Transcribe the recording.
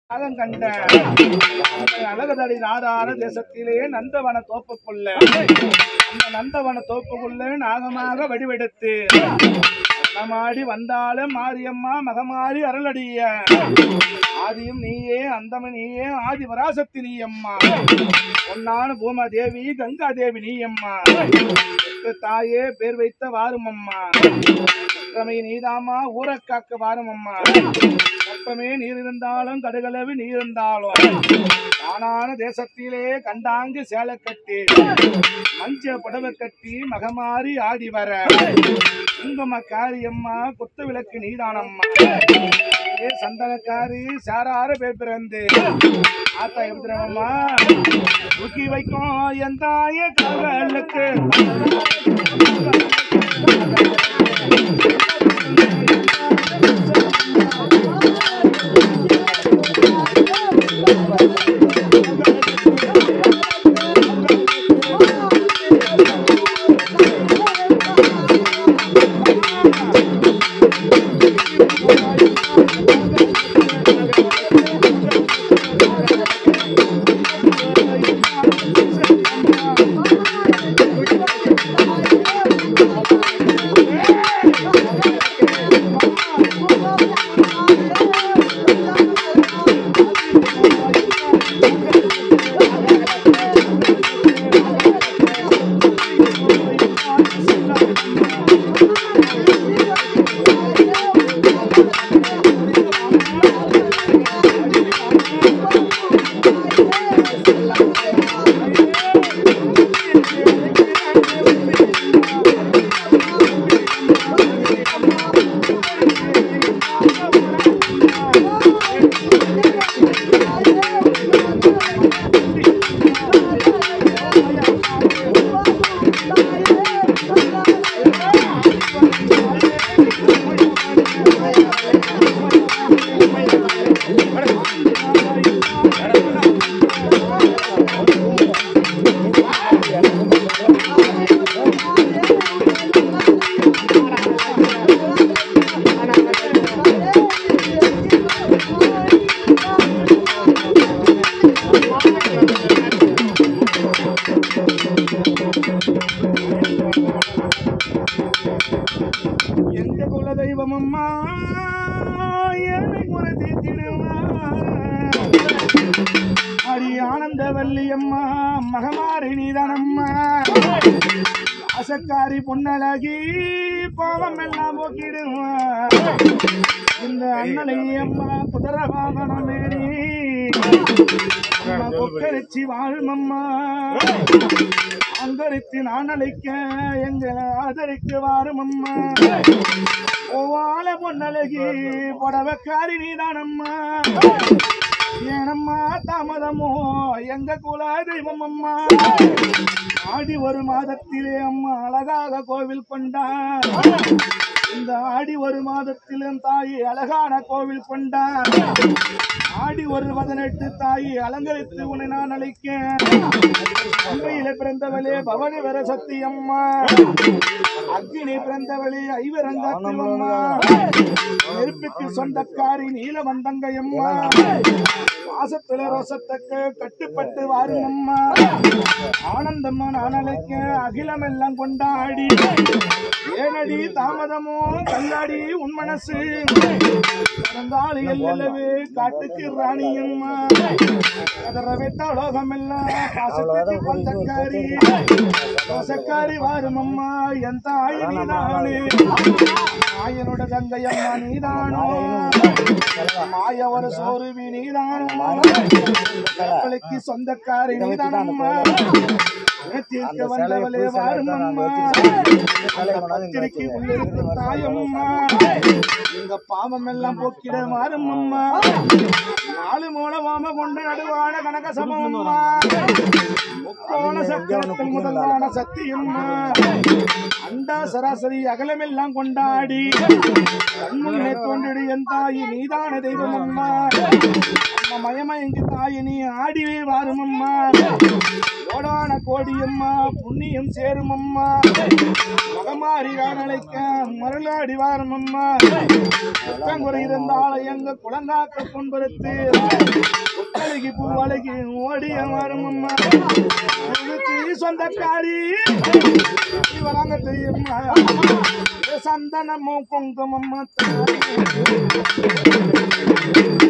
நாகம் கண்ட அழகதடி நாடார தேசத்திலே நந்தவன தோப்புக்குள்ள அந்த நந்தவன தோப்புக்குள்ள நாகமாக வடிவெடுத்து நடமாடி வந்தாலும் மாரியம்மா மகமாரி அருளடிய ஆதியும் நீயே அந்தம நீயே ஆதி வராசக்தி நீ அம்மா பொன்னான பூமா தேவி கங்கா தேவி நீ அம்மா பெற்ற தாயே பேர் வைத்த வாரும் அம்மா உற்றமை நீதாமா ஊரக்காக்க வாரும் அம்மா கற்பமே நீர் இருந்தாலும் கடுகளவு நீர் இருந்தாலும் தானான தேசத்திலே கண்டாங்கு சேலை கட்டி மஞ்ச புடவை கட்டி மகமாரி ஆடி வர குங்கும காரியம்மா குத்து விளக்கு நீதானம்மா ஏ சந்தனக்காரி சாரார பேர் பிறந்து ஆத்தா எப்படிமா தூக்கி வைக்கும் என் தாய கவலுக்கு எங்க குல தெய்வம் அம்மா என்னை குறை தீர்த்திடுவா அடி ஆனந்த வள்ளி அம்மா மகமாரி நீதானம்மா ஆசக்காரி பொன்னழகி பாவம் எல்லாம் போக்கிடுவா இந்த அண்ணலை அம்மா குதிர வாகனம் மேரி கொக்கரிச்சி வாழும் அம்மா அங்கரித்து நான் அழைக்க எங்களை ஆதரிக்க வாரும் அம்மா ஓவால பொன்னழகி புடவைக்காரி நீதானம்மா ஏனம்மா தாமதமோ எங்க குல தெய்வம் அம்மா ஆடி ஒரு மாதத்திலே அம்மா அழகாக கோவில் கொண்டார் இந்த ஆடி ஒரு மாதத்திலும் தாய் அழகான கோவில் கொண்டார் ஆடி ஒரு பதினெட்டு தாய் அலங்கரித்து உன்னை நான் அழைக்க உண்மையிலே பிறந்தவளே பவனி வர சக்தி அம்மா அக்னி பிறந்தவளே ஐவரங்காத்து அம்மா நெருப்புக்கு சொந்தக்காரி நீலவந்தங்கை அம்மா வாசத்துல ரோசத்துக்கு கட்டுப்பட்டு வாரும் அம்மா ஆனந்தம்மா நான் அழைக்க அகிலம் எல்லாம் கொண்டாடி ஏனடி தாமதமோ கல்லாடி உன் மனசு பிறந்தாளி எல்லவே காட்டுக்கு ராணியம்மா கதற விட்ட உலகம் எல்லாம் பாசத்துக்கு பந்தக்காரி தோசக்காரி வாரும் அம்மா என் தாய் நீதானே தாயனோட தங்கையம்மா நீதானோ மாய ஒரு சோறுவி நீதானோ கப்பலுக்கு சொந்தக்காரி நீதானம்மா தீர்க்க வந்தவளே வாரும் அம்மா பத்திரிக்கை உள்ளிருக்கும் தாயம்மா எங்க பாவம் எல்லாம் போக்கிட மாறும் அம்மா நாலு மூலமாம கொண்டு நடுவான கனக சமம்மா முக்கோண சக்கரத்தில் முதலான சக்தியம்மா அண்டா சராசரி அகலமெல்லாம் கொண்டாடி கண்முன்னே தோன்றிடு என் தாயி நீதான தெய்வம் அம்மா அம்மா மயமயங்கி தாயி நீ ஆடிவே வாரும் அம்மா கோடான கோடியம்மா புண்ணியம் சேரும் அம்மா மகமாரி அழைக்க மருளாடி வாரும் அம்மா குறை இருந்தால எங்க குழந்தாக்க கொன்படுத்து ஒத்தழகி பூவழகி ஓடிய வாரும் அம்மா இதுக்கு சொந்தக்காரி இப்படி வராங்க தெரியுமா சந்தனமும் குங்குமம்மா தாயே.